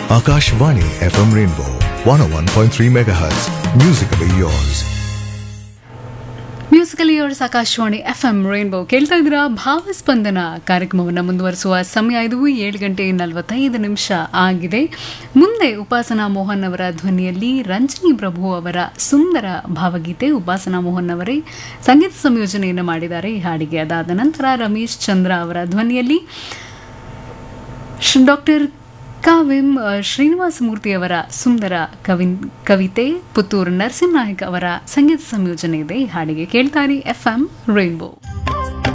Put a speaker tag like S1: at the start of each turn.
S1: Akashvani FM Rainbow 101.3 MHz. Musically yours.
S2: Musically yours Akashvani F M rainbow ಕೇಳ್ತಾ ಇದ್ದೀರಾ ಭಾವಸ್ಪಂದನ ಕಾರ್ಯಕ್ರಮವನ್ನು ಮುಂದುವರಿಸುವ ಸಮಯ ಇದು ಏಳು ಗಂಟೆ ನಲವತ್ತೈದು ನಿಮಿಷ ಆಗಿದೆ ಮುಂದೆ ಉಪಾಸನಾ ಮೋಹನ್ ಅವರ ಧ್ವನಿಯಲ್ಲಿ ರಂಜನಿ ಪ್ರಭು ಅವರ ಸುಂದರ ಭಾವಗೀತೆ ಉಪಾಸನಾ ಮೋಹನ್ ಅವರೇ ಸಂಗೀತ ಸಂಯೋಜನೆಯನ್ನು ಮಾಡಿದ್ದಾರೆ ಈ ಹಾಡಿಗೆ ಅದಾದ ನಂತರ ರಮೇಶ್ ಚಂದ್ರ ಅವರ ಧ್ವನಿಯಲ್ಲಿ ಡಾಕ್ಟರ್ ಕಾವಿಂ ಶ್ರೀನಿವಾಸ ಮೂರ್ತಿಯವರ ಸುಂದರ ಕವಿ ಕವಿತೆ ಪುತ್ತೂರು ನರಸಿಂಹನಾಯಕ್ ಅವರ ಸಂಗೀತ ಸಂಯೋಜನೆ ಇದೆ ಈ ಹಾಡಿಗೆ ಕೇಳ್ತಾರಿ ಎಫ್ ಎಂ ರೈನ್ಬೋ